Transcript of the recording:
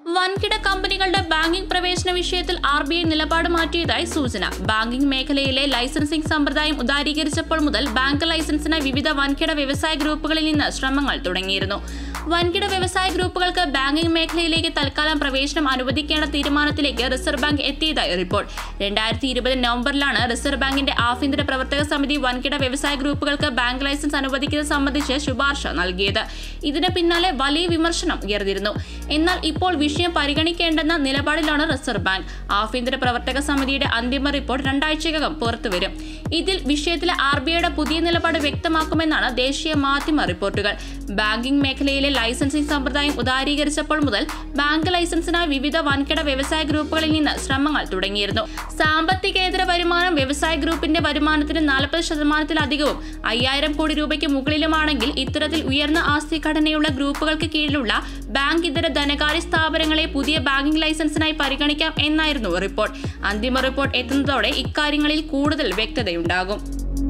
വൻകിട കമ്പനികളുടെ ബാങ്കിംഗ് പ്രവേശന വിഷയത്തിൽ ആർ ബി ഐ നിലപാട് മാറ്റിയതായി സൂചന ബാങ്കിംഗ് മേഖലയിലെ ലൈസൻസിംഗ് സമ്പ്രദായം ഉദാരീകരിച്ചപ്പോൾ മുതൽ ബാങ്ക് ലൈസൻസിനായി വിവിധ വൻകിട വ്യവസായ ഗ്രൂപ്പുകളിൽ നിന്ന് ശ്രമങ്ങൾ തുടങ്ങിയിരുന്നു വൻകിട വ്യവസായ ഗ്രൂപ്പുകൾക്ക് ബാങ്കിംഗ് മേഖലയിലേക്ക് തൽക്കാലം പ്രവേശനം അനുവദിക്കേണ്ട തീരുമാനത്തിലേക്ക് റിസർവ് ബാങ്ക് എത്തിയതായി റിപ്പോർട്ട് രണ്ടായിരത്തി ഇരുപത് നവംബറിലാണ് റിസർവ് ബാങ്കിന്റെ ആഭ്യന്തര പ്രവർത്തക സമിതി വൻകിട വ്യവസായ ഗ്രൂപ്പുകൾക്ക് ബാങ്ക് ലൈസൻസ് അനുവദിക്കുന്നത് സംബന്ധിച്ച് ശുപാർശ നൽകിയത് ഇതിന് പിന്നാലെ വലിയ വിമർശനം ഉയർന്നിരുന്നു എന്നാൽ ഇപ്പോൾ വിഷയം പരിഗണിക്കേണ്ടെന്ന നിലപാടിലാണ് റിസർവ് ബാങ്ക് ആഭ്യന്തര പ്രവർത്തക സമിതിയുടെ അന്തിമ റിപ്പോർട്ട് രണ്ടാഴ്ചക്കകം പുറത്തുവരും ഇതിൽ വിഷയത്തിലെ ആർ ബി ഐയുടെ പുതിയ നിലപാട് വ്യക്തമാക്കുമെന്നാണ് ദേശീയ മാധ്യമ റിപ്പോർട്ടുകൾ ബാങ്കിംഗ് മേഖലയിലെ ലൈസൻസിംഗ് സമ്പ്രദായം ഉദാരീകരിച്ചപ്പോൾ മുതൽ ബാങ്ക് ലൈസൻസിനായി വിവിധ വൻകിട വ്യവസായ ഗ്രൂപ്പുകളിൽ നിന്ന് ശ്രമങ്ങൾ തുടങ്ങിയിരുന്നു സാമ്പത്തികേതര വരുമാനം വ്യവസായ ഗ്രൂപ്പിന്റെ വരുമാനത്തിന് നാൽപ്പത് ശതമാനത്തിലധികവും അയ്യായിരം കോടി രൂപയ്ക്ക് മുകളിലുമാണെങ്കിൽ ഇത്തരത്തിൽ ഉയർന്ന ആസ്തി ഘടനയുള്ള ഗ്രൂപ്പുകൾക്ക് കീഴിലുള്ള ബാങ്ക് ഇതര ധനകാര്യ സ്ഥാപനങ്ങളെ പുതിയ ബാങ്കിംഗ് ലൈസൻസിനായി പരിഗണിക്കാം എന്നായിരുന്നു റിപ്പോർട്ട് അന്തിമ റിപ്പോർട്ട് എത്തുന്നതോടെ ഇക്കാര്യങ്ങളിൽ കൂടുതൽ വ്യക്തതയുണ്ടാകും